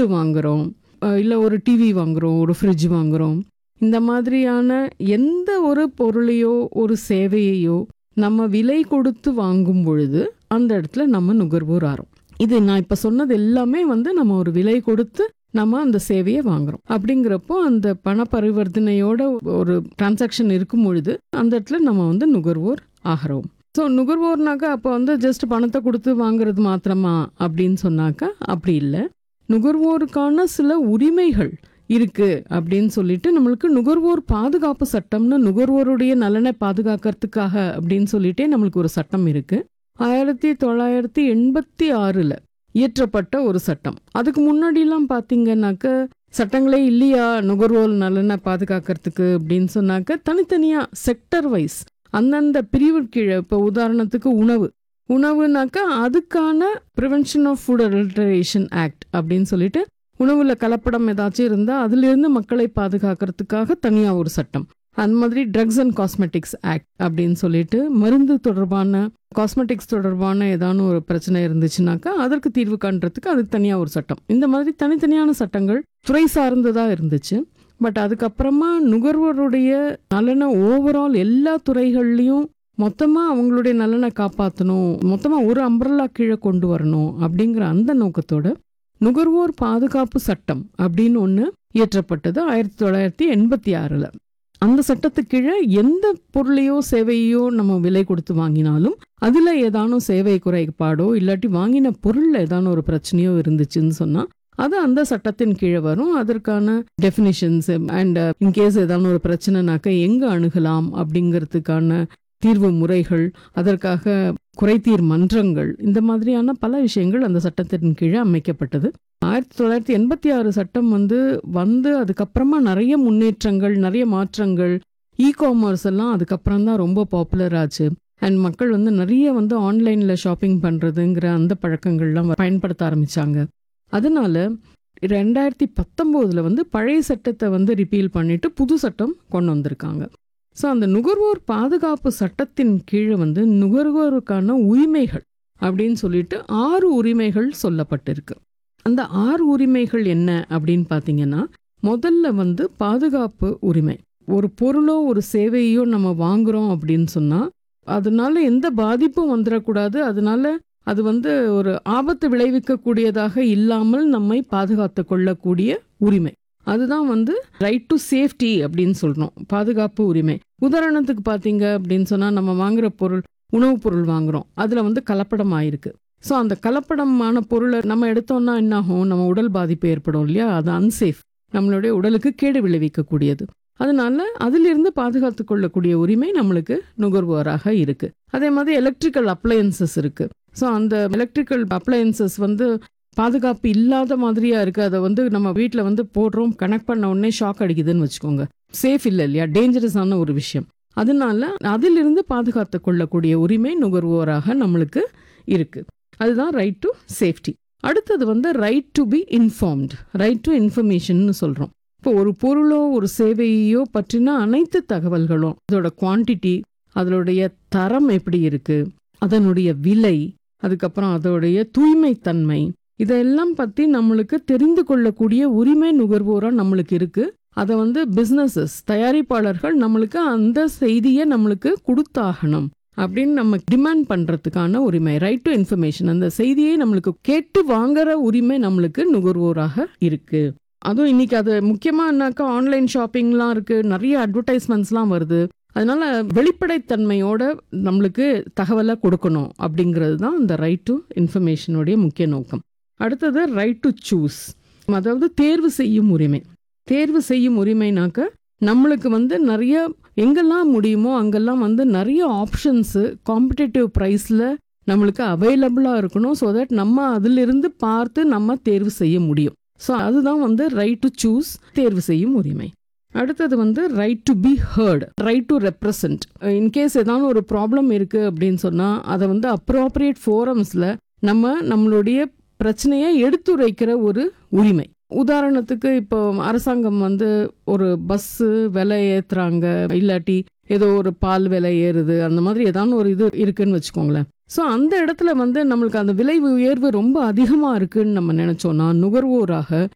வாங்குறோம் இல்லை ஒரு டிவி வாங்குறோம் ஒரு ஃப்ரிட்ஜ் வாங்குறோம் இந்த மாதிரியான எந்த ஒரு பொருளையோ ஒரு சேவையையோ நம்ம விலை கொடுத்து வாங்கும் பொழுது அந்த இடத்துல நம்ம நுகர்வோர் ஆறோம் இது நான் இப்போ சொன்னது எல்லாமே வந்து நம்ம ஒரு விலை கொடுத்து நம்ம அந்த சேவையை வாங்குறோம் அப்படிங்கிறப்போ அந்த பண பரிவர்த்தனையோட ஒரு டிரான்சாக்ஷன் இருக்கும் பொழுது அந்த இடத்துல நம்ம வந்து நுகர்வோர் ஆகிறோம் ஸோ நுகர்வோர்னாக்கா அப்போ வந்து ஜஸ்ட் பணத்தை கொடுத்து வாங்குறது மாத்திரமா அப்படின்னு சொன்னாக்கா அப்படி இல்லை நுகர்வோருக்கான சில உரிமைகள் இருக்கு அப்படின்னு சொல்லிட்டு நம்மளுக்கு நுகர்வோர் பாதுகாப்பு சட்டம்னு நுகர்வோருடைய நலனை பாதுகாக்கிறதுக்காக அப்படின்னு சொல்லிட்டே நம்மளுக்கு ஒரு சட்டம் இருக்கு ஆயிரத்தி தொள்ளாயிரத்தி எண்பத்தி ஆறுல இயற்றப்பட்ட ஒரு சட்டம் அதுக்கு முன்னாடிலாம் பார்த்தீங்கன்னாக்க சட்டங்களே இல்லையா நுகர்வோர் நலனை பாதுகாக்கிறதுக்கு அப்படின்னு சொன்னாக்க தனித்தனியா செக்டர் வைஸ் அந்தந்த பிரிவு கீழே இப்போ உதாரணத்துக்கு உணவு உணவுனாக்கா அதுக்கான prevention of food adulteration act அப்படின்னு சொல்லிட்டு உணவுல கலப்படம் ஏதாச்சும் இருந்தால் அதிலிருந்து மக்களை பாதுகாக்கிறதுக்காக தனியாக ஒரு சட்டம் அந்த மாதிரி ட்ரக்ஸ் அண்ட் காஸ்மெட்டிக்ஸ் ஆக்ட் அப்படின்னு சொல்லிட்டு மருந்து தொடர்பான காஸ்மெட்டிக்ஸ் தொடர்பான ஏதான ஒரு பிரச்சனை இருந்துச்சுனாக்கா அதற்கு தீர்வு காண்றதுக்கு அதுக்கு தனியாக ஒரு சட்டம் இந்த மாதிரி தனித்தனியான சட்டங்கள் துறை சார்ந்ததாக இருந்துச்சு பட் அதுக்கப்புறமா நுகர்வோருடைய நலனை ஓவரால் எல்லா துறைகள்லையும் மொத்தமாக அவங்களுடைய நலனை காப்பாற்றணும் மொத்தமாக ஒரு அம்பரலா கீழே கொண்டு வரணும் அப்படிங்கிற அந்த நோக்கத்தோட நுகர்வோர் பாதுகாப்பு சட்டம் அப்படின்னு ஒன்று இயற்றப்பட்டது ஆயிரத்தி தொள்ளாயிரத்தி எண்பத்தி ஆறில் அந்த சட்டத்துக்கு கீழே எந்த பொருளையோ சேவையோ நம்ம விலை கொடுத்து வாங்கினாலும் அதில் ஏதானும் சேவை குறைபாடோ இல்லாட்டி வாங்கின பொருளில் ஏதானும் ஒரு பிரச்சனையோ இருந்துச்சுன்னு சொன்னால் அது அந்த சட்டத்தின் கீழே வரும் அதற்கான டெஃபினிஷன்ஸ் அண்ட் இன்கேஸ் ஏதான ஒரு பிரச்சனைனாக்க எங்கே அணுகலாம் அப்படிங்கிறதுக்கான தீர்வு முறைகள் அதற்காக குறைதீர் மன்றங்கள் இந்த மாதிரியான பல விஷயங்கள் அந்த சட்டத்தின் கீழே அமைக்கப்பட்டது ஆயிரத்தி தொள்ளாயிரத்தி எண்பத்தி ஆறு சட்டம் வந்து வந்து அதுக்கப்புறமா நிறைய முன்னேற்றங்கள் நிறைய மாற்றங்கள் இ காமர்ஸ் எல்லாம் அதுக்கப்புறம் தான் ரொம்ப பாப்புலர் ஆச்சு அண்ட் மக்கள் வந்து நிறைய வந்து ஆன்லைனில் ஷாப்பிங் பண்ணுறதுங்கிற அந்த பழக்கங்கள்லாம் பயன்படுத்த ஆரம்பித்தாங்க அதனால ரெண்டாயிரத்தி பத்தொம்போதில் வந்து பழைய சட்டத்தை வந்து ரிப்பீல் பண்ணிட்டு புது சட்டம் கொண்டு வந்திருக்காங்க ஸோ அந்த நுகர்வோர் பாதுகாப்பு சட்டத்தின் கீழே வந்து நுகர்வோருக்கான உரிமைகள் அப்படின்னு சொல்லிட்டு ஆறு உரிமைகள் சொல்லப்பட்டிருக்கு அந்த ஆறு உரிமைகள் என்ன அப்படின்னு பார்த்தீங்கன்னா முதல்ல வந்து பாதுகாப்பு உரிமை ஒரு பொருளோ ஒரு சேவையோ நம்ம வாங்குறோம் அப்படின்னு சொன்னால் அதனால எந்த பாதிப்பும் வந்துடக்கூடாது அதனால அது வந்து ஒரு ஆபத்து விளைவிக்கக்கூடியதாக இல்லாமல் நம்மை பாதுகாத்து கொள்ளக்கூடிய உரிமை அதுதான் வந்து ரைட் டு சேஃப்டி அப்படின்னு சொல்கிறோம் பாதுகாப்பு உரிமை உதாரணத்துக்கு பார்த்தீங்க அப்படின்னு சொன்னால் நம்ம வாங்குற பொருள் உணவுப் பொருள் வாங்குறோம் அதில் வந்து கலப்படம் ஆயிருக்கு ஸோ அந்த கலப்படமான பொருளை நம்ம எடுத்தோம்னா என்னாகும் நம்ம உடல் பாதிப்பு ஏற்படும் இல்லையா அது அன்சேஃப் நம்மளுடைய உடலுக்கு கேடு விளைவிக்கக்கூடியது அதனால அதிலிருந்து பாதுகாத்து கொள்ளக்கூடிய உரிமை நம்மளுக்கு நுகர்வோராக இருக்கு அதே மாதிரி எலக்ட்ரிக்கல் அப்ளையன்சஸ் இருக்கு ஸோ அந்த எலக்ட்ரிக்கல் அப்ளையன்சஸ் வந்து பாதுகாப்பு இல்லாத மாதிரியா இருக்கு அதை வந்து நம்ம வீட்டில் வந்து போடுறோம் கனெக்ட் பண்ண உடனே ஷாக் அடிக்குதுன்னு வச்சுக்கோங்க சேஃப் இல்லை இல்லையா டேஞ்சரஸான ஒரு விஷயம் அதனால அதிலிருந்து பாதுகாத்து கொள்ளக்கூடிய உரிமை நுகர்வோராக நம்மளுக்கு இருக்கு அதுதான் ரைட் டு சேஃப்டி அடுத்தது வந்து right to be informed right to information சொல்கிறோம் இப்போ ஒரு பொருளோ ஒரு சேவையோ பற்றின அனைத்து தகவல்களும் அதோட குவான்டிட்டி அதனுடைய தரம் எப்படி இருக்கு அதனுடைய விலை அதுக்கப்புறம் அதோடைய தூய்மைத்தன்மை இதெல்லாம் பற்றி நம்மளுக்கு தெரிந்து கொள்ளக்கூடிய உரிமை நுகர்வோராக நம்மளுக்கு இருக்கு அதை வந்து பிஸ்னஸஸ் தயாரிப்பாளர்கள் நம்மளுக்கு அந்த செய்தியை நம்மளுக்கு கொடுத்தாகணும் அப்படின்னு நம்ம டிமாண்ட் பண்ணுறதுக்கான உரிமை ரைட் டு இன்ஃபர்மேஷன் அந்த செய்தியை நம்மளுக்கு கேட்டு வாங்குற உரிமை நம்மளுக்கு நுகர்வோராக இருக்கு அதுவும் இன்னைக்கு அது முக்கியமானாக்கா ஆன்லைன் ஷாப்பிங்லாம் இருக்கு நிறைய அட்வர்டைஸ்மெண்ட்ஸ்லாம் வருது அதனால வெளிப்படைத்தன்மையோட நம்மளுக்கு தகவலை கொடுக்கணும் அப்படிங்கிறது தான் இந்த ரைட் டு இன்ஃபர்மேஷனுடைய முக்கிய நோக்கம் அடுத்தது ரைட் டு சூஸ் அதாவது தேர்வு செய்யும் உரிமை தேர்வு செய்யும் உரிமைனாக்க நம்மளுக்கு வந்து நிறைய எங்கெல்லாம் முடியுமோ அங்கெல்லாம் வந்து நிறைய ஆப்ஷன்ஸு காம்படிட்டிவ் ப்ரைஸில் நம்மளுக்கு அவைலபிளாக இருக்கணும் ஸோ தட் நம்ம அதிலிருந்து பார்த்து நம்ம தேர்வு செய்ய முடியும் ஸோ அதுதான் வந்து ரைட் டு சூஸ் தேர்வு செய்யும் உரிமை அடுத்தது வந்து right to be heard right to represent in case ஏதாவது ஒரு ப்ராப்ளம் இருக்குது அப்படின்னு சொன்னால் அதை வந்து அப்ரோப்ரியேட் ஃபோரம்ஸில் நம்ம நம்மளுடைய பிரச்சனையை எடுத்துரைக்கிற ஒரு உரிமை உதாரணத்துக்கு இப்போ அரசாங்கம் வந்து ஒரு பஸ்ஸு விலை ஏற்றுறாங்க இல்லாட்டி ஏதோ ஒரு பால் விலை ஏறுது அந்த மாதிரி ஏதாவது ஒரு இது இருக்குன்னு வச்சுக்கோங்களேன் ஸோ அந்த இடத்துல வந்து நம்மளுக்கு அந்த விலை உயர்வு ரொம்ப அதிகமாக இருக்குன்னு நம்ம நினச்சோன்னா நுகர்வோராக